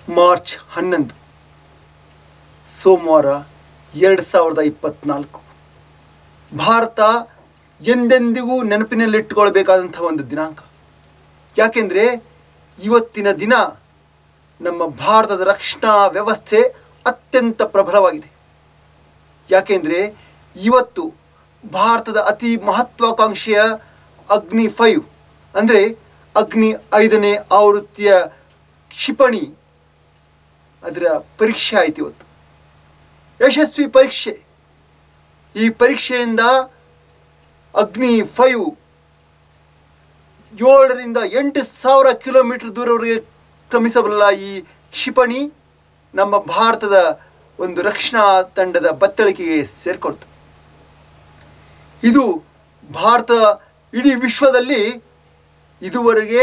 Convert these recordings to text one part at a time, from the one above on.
March ಹನ್ನೊಂದು ಸೋಮವಾರ ಎರಡು ಸಾವಿರದ ಇಪ್ಪತ್ತ್ನಾಲ್ಕು ಭಾರತ ಎಂದೆಂದಿಗೂ ನೆನಪಿನಲ್ಲಿಟ್ಟುಕೊಳ್ಬೇಕಾದಂಥ ಒಂದು ದಿನಾಂಕ ಯಾಕೆಂದರೆ ಇವತ್ತಿನ ದಿನ ನಮ್ಮ ಭಾರತದ ರಕ್ಷಣಾ ವ್ಯವಸ್ಥೆ ಅತ್ಯಂತ ಪ್ರಬಲವಾಗಿದೆ ಯಾಕೆಂದರೆ ಇವತ್ತು ಭಾರತದ ಅತಿ ಮಹತ್ವಾಕಾಂಕ್ಷೆಯ ಅಗ್ನಿ ಫೈವ್ ಅಂದರೆ ಅಗ್ನಿ ಐದನೇ ಆವೃತ್ತಿಯ ಕ್ಷಿಪಣಿ ಅದರ ಪರೀಕ್ಷೆ ಆಯಿತು ಇವತ್ತು ಯಶಸ್ವಿ ಪರೀಕ್ಷೆ ಈ ಪರೀಕ್ಷೆಯಿಂದ ಅಗ್ನಿ ಫೈವ್ ಏಳರಿಂದ ಎಂಟು ಸಾವಿರ ಕಿಲೋಮೀಟರ್ ದೂರವರೆಗೆ ಕ್ರಮಿಸಬಲ್ಲ ಈ ಕ್ಷಿಪಣಿ ನಮ್ಮ ಭಾರತದ ಒಂದು ರಕ್ಷಣಾ ತಂಡದ ಬತ್ತಳಿಕೆಗೆ ಸೇರಿಕೊಳ್ತು ಇದು ಭಾರತ ಇಡೀ ವಿಶ್ವದಲ್ಲಿ ಇದುವರೆಗೆ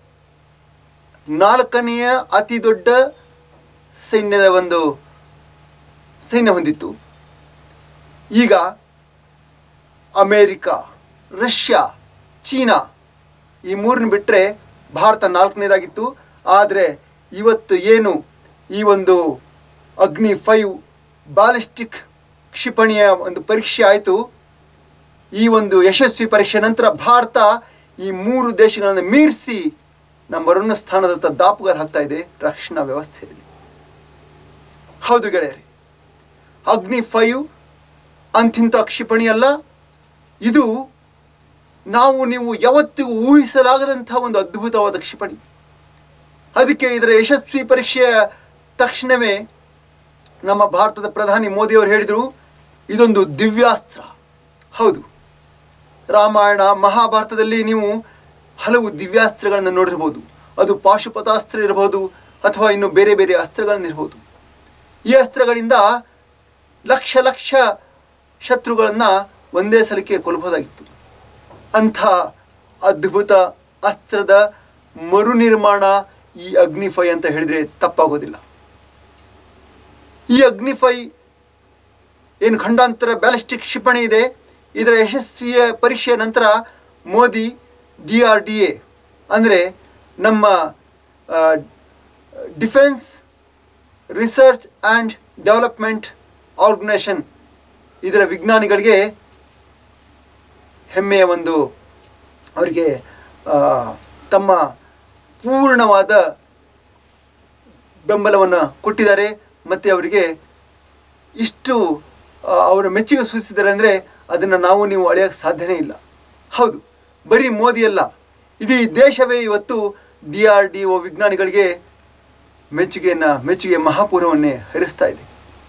ನಾಲ್ಕನೆಯ ಅತಿ ದೊಡ್ಡ ಸೈನ್ಯದ ಒಂದು ಸೈನ್ಯ ಹೊಂದಿತ್ತು ಈಗ ಅಮೇರಿಕಾ ರಷ್ಯಾ ಚೀನಾ ಈ ಮೂರನ್ನ ಬಿಟ್ಟರೆ ಭಾರತ ನಾಲ್ಕನೇದಾಗಿತ್ತು ಆದರೆ ಇವತ್ತು ಏನು ಈ ಒಂದು ಅಗ್ನಿ ಫೈವ್ ಬಾಲಿಸ್ಟಿಕ್ ಕ್ಷಿಪಣಿಯ ಒಂದು ಪರೀಕ್ಷೆ ಆಯಿತು ಈ ಒಂದು ಯಶಸ್ವಿ ಪರೀಕ್ಷೆ ನಂತರ ಭಾರತ ಈ ಮೂರು ದೇಶಗಳನ್ನು ಮೀರಿಸಿ ನಂಬರ್ ಸ್ಥಾನದತ್ತ ದಾಪುಗಾರ ಹಾಕ್ತಾ ಇದೆ ರಕ್ಷಣಾ ವ್ಯವಸ್ಥೆಯಲ್ಲಿ ಹೌದು ಗೆಳೆಯರಿ ಅಗ್ನಿ ಫೈವ್ ಅಂತಿಂಥ ಕ್ಷಿಪಣಿ ಅಲ್ಲ ಇದು ನಾವು ನೀವು ಯಾವತ್ತಿಗೂ ಊಹಿಸಲಾಗದಂಥ ಒಂದು ಅದ್ಭುತವಾದ ಕ್ಷಿಪಣಿ ಅದಕ್ಕೆ ಇದರ ಯಶಸ್ವಿ ಪರೀಕ್ಷೆಯ ತಕ್ಷಣವೇ ನಮ್ಮ ಭಾರತದ ಪ್ರಧಾನಿ ಮೋದಿಯವರು ಹೇಳಿದರು ಇದೊಂದು ದಿವ್ಯಾಸ್ತ್ರ ಹೌದು ರಾಮಾಯಣ ಮಹಾಭಾರತದಲ್ಲಿ ನೀವು ಹಲವು ದಿವ್ಯಾಸ್ತ್ರಗಳನ್ನು ನೋಡಿರ್ಬೋದು ಅದು ಪಾಶುಪತಾಸ್ತ್ರ ಇರಬಹುದು ಅಥವಾ ಇನ್ನು ಬೇರೆ ಬೇರೆ ಅಸ್ತ್ರಗಳನ್ನು ಇರ್ಬೋದು ಈ ಅಸ್ತ್ರಗಳಿಂದ ಲಕ್ಷ ಲಕ್ಷ ಶತ್ರುಗಳನ್ನು ಒಂದೇ ಸಲಕ್ಕೆ ಕೊಲ್ಲಬಹುದಾಗಿತ್ತು ಅಂಥ ಅದ್ಭುತ ಅಸ್ತ್ರದ ಮರುನಿರ್ಮಾಣ ಈ ಅಗ್ನಿಫೈ ಅಂತ ಹೇಳಿದರೆ ತಪ್ಪಾಗೋದಿಲ್ಲ ಈ ಅಗ್ನಿಫೈ ಏನು ಖಂಡಾಂತರ ಬ್ಯಾಲಿಸ್ಟಿಕ್ ಕ್ಷಿಪಣಿ ಇದೆ ಇದರ ಯಶಸ್ವಿಯ ಪರೀಕ್ಷೆಯ ನಂತರ Modi D R D A ಅಂದರೆ ನಮ್ಮ defence research and development organisation ಇದರ ವಿಜ್ಞಾನಿಗಳಿಗೆ ಹೆಮ್ಮೆಯ ಒಂದು ಅವರಿಗೆ ಆ, ತಮ್ಮ ಪೂರ್ಣವಾದ ಬೆಂಬಲವನ್ನು ಕೊಟ್ಟಿದ್ದಾರೆ ಮತ್ತು ಅವರಿಗೆ ಇಷ್ಟು ಆ, ಅವರ ಮೆಚ್ಚುಗೆ ಸೂಚಿಸಿದ್ದಾರೆ ಅಂದರೆ ಅದನ್ನು ನಾವು ನೀವು ಅಳೆಯೋಕ್ಕೆ ಸಾಧ್ಯನೇ ಇಲ್ಲ ಹೌದು ಬರೀ ಮೋದಿ ಅಲ್ಲ ಇಡೀ ದೇಶವೇ ಇವತ್ತು ಡಿ ಆರ್ ಡಿ ಒ ವಿಜ್ಞಾನಿಗಳಿಗೆ ಮೆಚ್ಚುಗೆಯನ್ನು ಮೆಚ್ಚುಗೆ ಮಹಾಪೂರವನ್ನೇ ಹರಿಸ್ತಾ ಇದೆ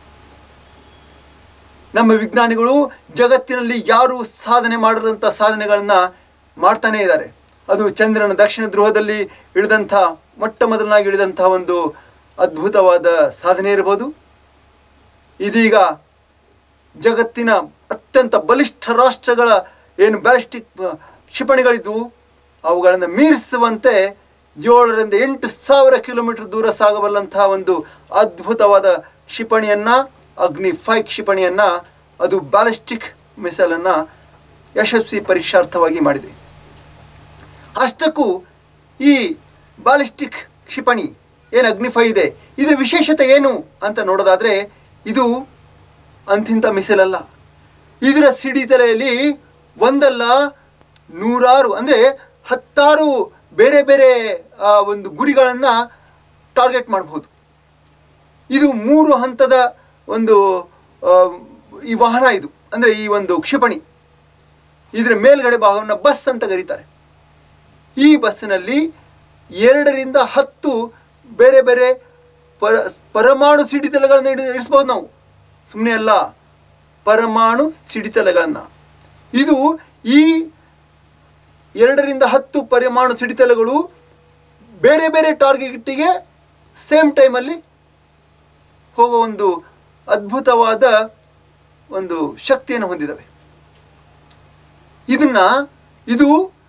ನಮ್ಮ ವಿಜ್ಞಾನಿಗಳು ಜಗತ್ತಿನಲ್ಲಿ ಯಾರು ಸಾಧನೆ ಮಾಡಿದಂಥ ಸಾಧನೆಗಳನ್ನು ಮಾಡ್ತಾನೇ ಇದ್ದಾರೆ ಅದು ಚಂದ್ರನ ದಕ್ಷಿಣ ಧ್ರುವದಲ್ಲಿ ಇಳಿದಂಥ ಮೊಟ್ಟ ಮೊದಲನಾಗಿ ಇಳಿದಂಥ ಒಂದು ಅದ್ಭುತವಾದ ಸಾಧನೆ ಇರ್ಬೋದು ಇದೀಗ ಜಗತ್ತಿನ ಅತ್ಯಂತ ಬಲಿಷ್ಠ ರಾಷ್ಟ್ರಗಳ ಏನು ಬ್ಯಾಲಿಸ್ಟಿಕ್ ಕ್ಷಿಪಣಿಗಳಿದ್ವು ಅವುಗಳನ್ನು ಮೀರಿಸುವಂತೆ ಏಳರಿಂದ ಎಂಟು ಸಾವಿರ ಕಿಲೋಮೀಟರ್ ದೂರ ಸಾಗಬಲ್ಲಂತಹ ಒಂದು ಅದ್ಭುತವಾದ ಕ್ಷಿಪಣಿಯನ್ನು ಅಗ್ನಿ ಫೈ ಕ್ಷಿಪಣಿಯನ್ನು ಅದು ಬ್ಯಾಲಿಸ್ಟಿಕ್ ಮಿಸೈಲನ್ನು ಯಶಸ್ವಿ ಪರೀಕ್ಷಾರ್ಥವಾಗಿ ಮಾಡಿದೆ ಅಷ್ಟಕ್ಕೂ ಈ ಬಾಲಿಸ್ಟಿಕ್ ಕ್ಷಿಪಣಿ ಏನು ಅಗ್ನಿಫೈ ಇದೆ ಇದರ ವಿಶೇಷತೆ ಏನು ಅಂತ ನೋಡೋದಾದರೆ ಇದು ಅಂತಿಂಥ ಮಿಸೈಲ್ ಅಲ್ಲ ಇದರ ಸಿಡಿತಲೆಯಲ್ಲಿ ಒಂದಲ್ಲ ನೂರಾರು ಅಂದರೆ ಹತ್ತಾರು ಬೇರೆ ಬೇರೆ ಆ, ಒಂದು ಗುರಿಗಳನ್ನು ಟಾರ್ಗೆಟ್ ಮಾಡಬಹುದು ಇದು ಮೂರು ಹಂತದ ಒಂದು ಆ, ಈ ವಾಹನ ಇದು ಅಂದರೆ ಈ ಒಂದು ಕ್ಷಿಪಣಿ ಇದರ ಮೇಲ್ಗಡೆ ಭಾಗವನ್ನು ಬಸ್ ಅಂತ ಕರೀತಾರೆ ಈ ಬಸ್ಸಿನಲ್ಲಿ ಎರಡರಿಂದ ಹತ್ತು ಬೇರೆ ಬೇರೆ ಪರ ಪರಮಾಣು ಸಿಡಿತಲೆಗಳನ್ನು ಇಡ ಇರಿಸ್ಬೋದು ನಾವು ಸುಮ್ಮನೆ ಅಲ್ಲ ಪರಮಾಣು ಸಿಡಿತಲೆಗಳನ್ನು ಇದು ಈ ಎರಡರಿಂದ ಹತ್ತು ಪರಮಾಣು ಸಿಡಿತಲೆಗಳು ಬೇರೆ ಬೇರೆ ಟಾರ್ಗೆಟಿಗೆ ಸೇಮ್ ಟೈಮಲ್ಲಿ ಹೋಗೋ ಒಂದು ಅದ್ಭುತವಾದ ಒಂದು ಶಕ್ತಿಯನ್ನು ಹೊಂದಿದ್ದಾವೆ ಇದನ್ನ ಇದು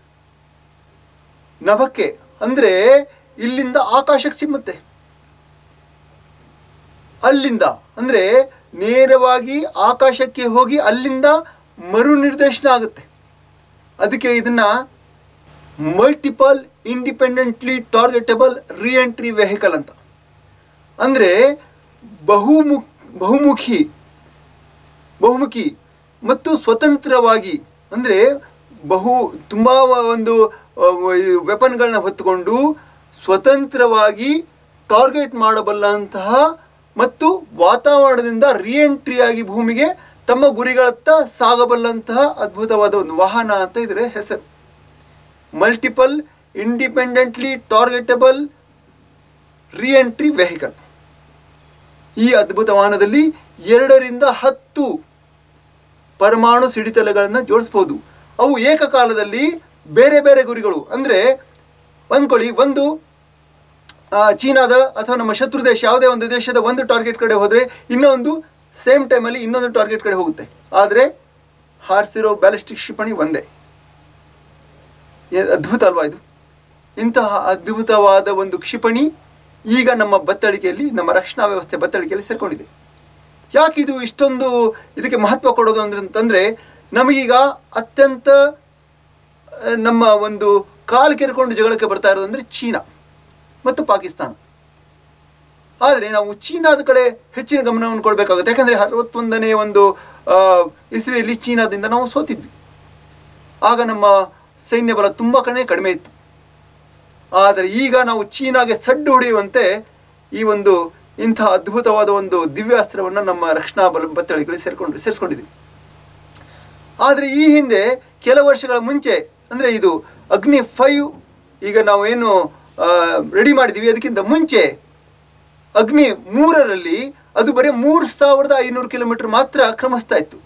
ನಭಕ್ಕೆ ಅಂದರೆ ಇಲ್ಲಿಂದ ಆಕಾಶಕ್ಕೆ ಚಿಮ್ಮುತ್ತೆ ಅಲ್ಲಿಂದ ಅಂದರೆ ನೇರವಾಗಿ ಆಕಾಶಕ್ಕೆ ಹೋಗಿ ಅಲ್ಲಿಂದ ಮರು ನಿರ್ದೇಶನ ಆಗುತ್ತೆ ಅದಕ್ಕೆ ಇದನ್ನ multiple independently targetable reentry vehicle ಅಂತ ಅಂದರೆ ಬಹುಮು ಬಹುಮುಖಿ ಬಹುಮುಖಿ ಮತ್ತು ಸ್ವತಂತ್ರವಾಗಿ ಅಂದರೆ ಬಹು ತುಂಬ ಒಂದು ವೆಪನ್ಗಳನ್ನ ಹೊತ್ತುಕೊಂಡು ಸ್ವತಂತ್ರವಾಗಿ ಟಾರ್ಗೆಟ್ ಮಾಡಬಲ್ಲಂತಹ ಮತ್ತು ವಾತಾವರಣದಿಂದ ರಿಎಂಟ್ರಿಯಾಗಿ ಭೂಮಿಗೆ ತಮ್ಮ ಗುರಿಗಳತ್ತ ಸಾಗಬಲ್ಲಂತಹ ಅದ್ಭುತವಾದ ಒಂದು ವಾಹನ ಅಂತ ಇದರ ಹೆಸರು multiple independently targetable reentry vehicle ಈ ಅದ್ಭುತ ವಾಹನದಲ್ಲಿ ಎರಡರಿಂದ ಹತ್ತು ಪರಮಾಣು ಸಿಡಿತಲೆಗಳನ್ನು ಜೋಡಿಸ್ಬೋದು ಅವು ಏಕಕಾಲದಲ್ಲಿ ಬೇರೆ ಬೇರೆ ಗುರಿಗಳು ಅಂದರೆ ಅಂದ್ಕೊಳ್ಳಿ ಒಂದು ಆ, ಚೀನಾದ ಅಥವಾ ನಮ್ಮ ಶತ್ರು ದೇಶ ಯಾವುದೇ ಒಂದು ದೇಶದ ಒಂದು ಟಾರ್ಗೆಟ್ ಕಡೆ ಹೋದರೆ ಇನ್ನೊಂದು ಸೇಮ್ ಟೈಮಲ್ಲಿ ಇನ್ನೊಂದು ಟಾರ್ಗೆಟ್ ಕಡೆ ಹೋಗುತ್ತೆ ಆದರೆ ಹಾರಿಸಿರೋ ಬ್ಯಾಲಿಸ್ಟಿಕ್ ಕ್ಷಿಪಣಿ ಒಂದೇ ಏ- ಅದ್ಭುತ ಅಲ್ವಾ ಇದು ಇಂತಹ ಅದ್ಭುತವಾದ ಒಂದು ಕ್ಷಿಪಣಿ ಈಗ ನಮ್ಮ ಬತ್ತಳಿಕೆಯಲ್ಲಿ ನಮ್ಮ ರಕ್ಷಣಾ ವ್ಯವಸ್ಥೆ ಬತ್ತಳಿಕೆಯಲ್ಲಿ ಸೇರ್ಕೊಂಡಿದೆ ಯಾಕೆ ಇದು ಇಷ್ಟೊಂದು ಇದಕ್ಕೆ ಮಹತ್ವ ಕೊಡೋದು ಅಂದ್ರೆ ಅಂತಂದರೆ ನಮಗೀಗ ಅತ್ಯಂತ ಆ, ನಮ್ಮ ಒಂದು ಕಾಲು ಕೆರ್ಕೊಂಡು ಜಗಳಕ್ಕೆ ಬರ್ತಾ ಇರೋದು ಅಂದರೆ ಚೀನಾ ಮತ್ತು ಪಾಕಿಸ್ತಾನ ಆದರೆ ನಾವು ಚೀನಾದ ಕಡೆ ಹೆಚ್ಚಿನ ಗಮನವನ್ನು ಕೊಡಬೇಕಾಗುತ್ತೆ ಯಾಕಂದರೆ ಅರವತ್ತೊಂದನೇ ಒಂದು ಆ, ಇಸ್ವಿಯಲ್ಲಿ ಚೀನಾದಿಂದ ನಾವು ಸೋತಿದ್ವಿ ಆಗ ನಮ್ಮ ಸೈನ್ಯ ಬಲ ತುಂಬ ಕಡೆ ಕಡಿಮೆ ಇತ್ತು ಆದರೆ ಈಗ ನಾವು ಚೀನಾಗೆ ಸಡ್ಡು ಹೊಡೆಯುವಂತೆ ಈ ಒಂದು ಇಂಥ ಅದ್ಭುತವಾದ ಒಂದು ದಿವ್ಯಾಸ್ತ್ರವನ್ನು ನಮ್ಮ ರಕ್ಷಣಾ ಬಲ ಬತ್ತಳಿಕೆಯಲ್ಲಿ ಸೇರ್ಕೊಂಡು ಸೇರಿಸ್ಕೊಂಡಿದ್ವಿ ಆದರೆ ಈ ಹಿಂದೆ ಕೆಲ ವರ್ಷಗಳ ಮುಂಚೆ ಅಂದರೆ ಇದು ಅಗ್ನಿ ಫೈವ್ ಈಗ ನಾವು ಏನು ರೆಡಿ ಮಾಡಿದ್ದೀವಿ ಅದಕ್ಕಿಂತ ಮುಂಚೆ ಅಗ್ನಿ ಮೂರರಲ್ಲಿ ಅದು ಬರೀ ಮೂರು ಸಾವಿರದ ಐನೂರು ಕಿಲೋಮೀಟರ್ ಮಾತ್ರ ಕ್ರಮಿಸ್ತಾ ಇತ್ತು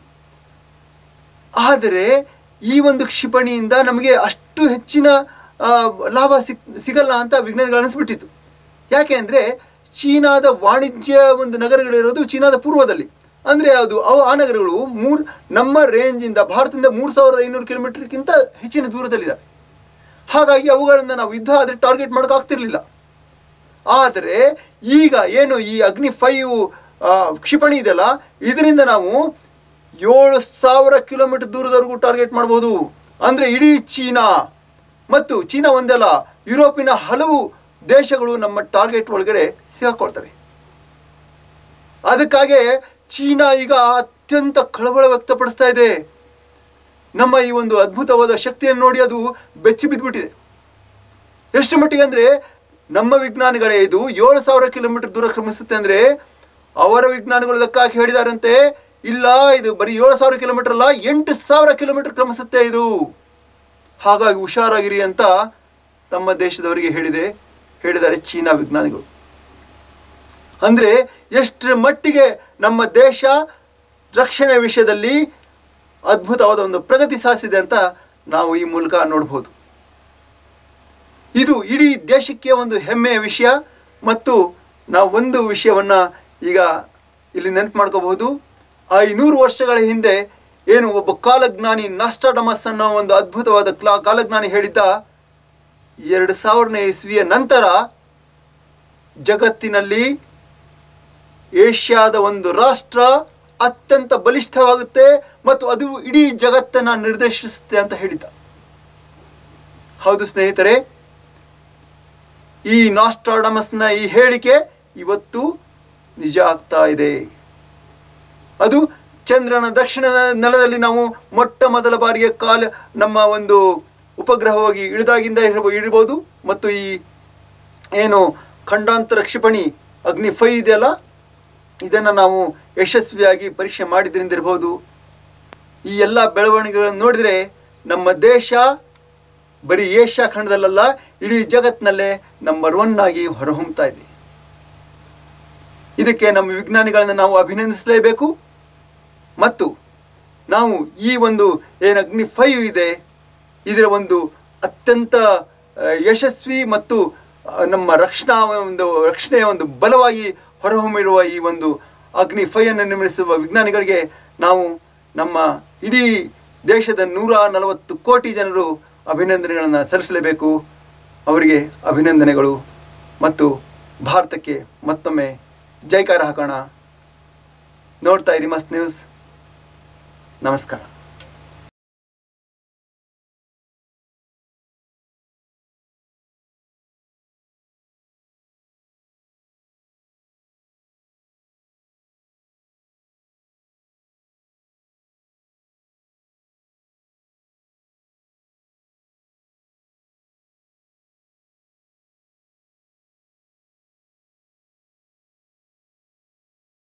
ಆದರೆ ಈ ಒಂದು ಕ್ಷಿಪಣಿಯಿಂದ ನಮಗೆ ಅಷ್ಟು ಹೆಚ್ಚಿನ ಆ, ಲಾಭ ಸಿಕ್ ಸಿಗಲ್ಲ ಅಂತ ವಿಜ್ಞಾನಿಗಳು ಅನಿಸ್ಬಿಟ್ಟಿತ್ತು ಯಾಕೆ ಅಂದರೆ ಚೀನಾದ ವಾಣಿಜ್ಯ ಒಂದು ನಗರಗಳಿರೋದು ಚೀನಾದ ಪೂರ್ವದಲ್ಲಿ ಅಂದರೆ ಅದು ಅವು ಆ ನಗರಗಳು ಮೂರು ನಮ್ಮ ರೇಂಜಿಂದ ಭಾರತದಿಂದ ಮೂರು ಸಾವಿರದ ಐನೂರು ಕಿಲೋಮೀಟರ್ಗಿಂತ ಹೆಚ್ಚಿನ ದೂರದಲ್ಲಿದ್ದಾವೆ ಹಾಗಾಗಿ ಅವುಗಳನ್ನು ನಾವು ಯುದ್ಧ ಆದರೆ ಟಾರ್ಗೆಟ್ ಮಾಡೋಕ್ಕಾಗ್ತಿರ್ಲಿಲ್ಲ ಆದರೆ ಈಗ ಏನು ಈ ಅಗ್ನಿ ಫೈವ್ ಕ್ಷಿಪಣಿ ಇದೆಯಲ್ಲ ಇದರಿಂದ ನಾವು ಏಳು ಸಾವಿರ ಕಿಲೋಮೀಟರ್ ದೂರದವರೆಗೂ ಟಾರ್ಗೆಟ್ ಮಾಡ್ಬೋದು ಅಂದರೆ ಇಡೀ ಚೀನಾ ಮತ್ತು ಚೀನಾ ಒಂದಲ್ಲ ಯುರೋಪಿನ ಹಲವು ದೇಶಗಳು ನಮ್ಮ ಟಾರ್ಗೆಟ್ ಒಳಗಡೆ ಸಿಗಾಕೊಳ್ತವೆ ಅದಕ್ಕಾಗಿ ಚೀನಾ ಈಗ ಅತ್ಯಂತ ಕಳವಳ ವ್ಯಕ್ತಪಡಿಸ್ತಾ ಇದೆ ನಮ್ಮ ಈ ಒಂದು ಅದ್ಭುತವಾದ ಶಕ್ತಿಯನ್ನು ನೋಡಿ ಅದು ಬೆಚ್ಚಿ ಬಿದ್ದುಬಿಟ್ಟಿದೆ ಎಷ್ಟು ಮಟ್ಟಿಗೆ ಅಂದರೆ ನಮ್ಮ ವಿಜ್ಞಾನಿಗಳೇ ಇದು ಏಳು ಸಾವಿರ ಕಿಲೋಮೀಟರ್ ದೂರ ಕ್ರಮಿಸುತ್ತೆ ಅಂದರೆ ಅವರ ವಿಜ್ಞಾನಿಗಳು ಲೆಕ್ಕ ಹಾಕಿ ಹೇಳಿದಾರಂತೆ ಇಲ್ಲ ಇದು ಬರೀ ಏಳು ಸಾವಿರ ಕಿಲೋಮೀಟರ್ ಅಲ್ಲ ಎಂಟು ಸಾವಿರ ಕಿಲೋಮೀಟರ್ ಕ್ರಮಿಸುತ್ತೆ ಇದು ಹಾಗಾಗಿ ಹುಷಾರಾಗಿರಿ ಅಂತ ತಮ್ಮ ದೇಶದವರಿಗೆ ಹೇಳಿದೆ ಹೇಳಿದ್ದಾರೆ ಚೀನಾ ವಿಜ್ಞಾನಿಗಳು ಅಂದರೆ ಎಷ್ಟರ ಮಟ್ಟಿಗೆ ನಮ್ಮ ದೇಶ ರಕ್ಷಣೆ ವಿಷಯದಲ್ಲಿ ಅದ್ಭುತವಾದ ಒಂದು ಪ್ರಗತಿ ಸಾಧಿಸಿದೆ ಅಂತ ನಾವು ಈ ಮೂಲಕ ನೋಡ್ಬೋದು ಇದು ಇಡೀ ದೇಶಕ್ಕೆ ಒಂದು ಹೆಮ್ಮೆಯ ವಿಷಯ ಮತ್ತು ನಾವು ಒಂದು ವಿಷಯವನ್ನು ಈಗ ಇಲ್ಲಿ ನೆನಪು ಮಾಡ್ಕೋಬಹುದು ಐನೂರು ವರ್ಷಗಳ ಹಿಂದೆ ಏನು ಒಬ್ಬ ಕಾಲಜ್ಞಾನಿ ನಾಸ್ಟಾಡಮಸ್ ಅನ್ನೋ ಒಂದು ಅದ್ಭುತವಾದ ಕ್ಲಾ ಕಾಲಜ್ಞಾನಿ ಹೇಳಿದ್ದ ಎರಡು ಸಾವಿರನೇ ಇಸ್ವಿಯ ನಂತರ ಜಗತ್ತಿನಲ್ಲಿ ಏಷ್ಯಾದ ಒಂದು ರಾಷ್ಟ್ರ ಅತ್ಯಂತ ಬಲಿಷ್ಠವಾಗುತ್ತೆ ಮತ್ತು ಅದು ಇಡೀ ಜಗತ್ತನ್ನು ನಿರ್ದೇಶಿಸುತ್ತೆ ಅಂತ ಹೇಳಿದ್ದ ಹೌದು ಸ್ನೇಹಿತರೆ ಈ ನಾಸ್ಟಾಡಮಸ್ನ ಈ ಹೇಳಿಕೆ ಇವತ್ತು ನಿಜ ಆಗ್ತಾ ಇದೆ ಅದು ಚಂದ್ರನ ದಕ್ಷಿಣ ನೆಲದಲ್ಲಿ ನಾವು ಮೊಟ್ಟ ಮೊದಲ ಬಾರಿಗೆ ಕಾಲ ನಮ್ಮ ಒಂದು ಉಪಗ್ರಹವಾಗಿ ಇಳಿದಾಗಿಂದ ಇರಬ ಇರ್ಬೋದು ಮತ್ತು ಈ ಏನು ಖಂಡಾಂತರ ಕ್ಷಿಪಣಿ ಅಗ್ನಿ ಫೈ ಇದೆಯಲ್ಲ ಇದನ್ನು ನಾವು ಯಶಸ್ವಿಯಾಗಿ ಪರೀಕ್ಷೆ ಮಾಡಿದ್ರಿಂದ ಇರ್ಬೋದು ಈ ಎಲ್ಲ ಬೆಳವಣಿಗೆಗಳನ್ನು ನೋಡಿದರೆ ನಮ್ಮ ದೇಶ ಬರೀ ಏಷ್ಯಾ ಖಂಡದಲ್ಲ ಇಡೀ ಜಗತ್ತಿನಲ್ಲೇ ನಂಬರ್ ಒನ್ ಆಗಿ ಹೊರಹೊಮ್ತಾ ಇದೆ ಇದಕ್ಕೆ ನಮ್ಮ ವಿಜ್ಞಾನಿಗಳನ್ನು ನಾವು ಅಭಿನಂದಿಸಲೇಬೇಕು ಮತ್ತು ನಾವು ಈ ಒಂದು ಏನು ಅಗ್ನಿ ಫೈವ್ ಇದೆ ಇದರ ಒಂದು ಅತ್ಯಂತ ಆ, ಯಶಸ್ವಿ ಮತ್ತು ಆ, ನಮ್ಮ ರಕ್ಷಣಾ ಒಂದು ರಕ್ಷಣೆಯ ಒಂದು ಬಲವಾಗಿ ಹೊರಹೊಮ್ಮಿರುವ ಈ ಒಂದು ಅಗ್ನಿ ಫೈವನ್ನು ನಿರ್ಮಿಸುವ ವಿಜ್ಞಾನಿಗಳಿಗೆ ನಾವು ನಮ್ಮ ಇಡೀ ದೇಶದ ನೂರ ನಲವತ್ತು ಕೋಟಿ ಜನರು ಅಭಿನಂದನೆಗಳನ್ನು ಸಲ್ಲಿಸಲೇಬೇಕು ಅವರಿಗೆ ಅಭಿನಂದನೆಗಳು ಮತ್ತು ಭಾರತಕ್ಕೆ ಮತ್ತೊಮ್ಮೆ ಜೈಕಾರ ಹಾಕೋಣ ನೋಡ್ತಾ ಇರಿ ಮಸ್ತ್ ನ್ಯೂಸ್ ನಮಸ್ಕಾರ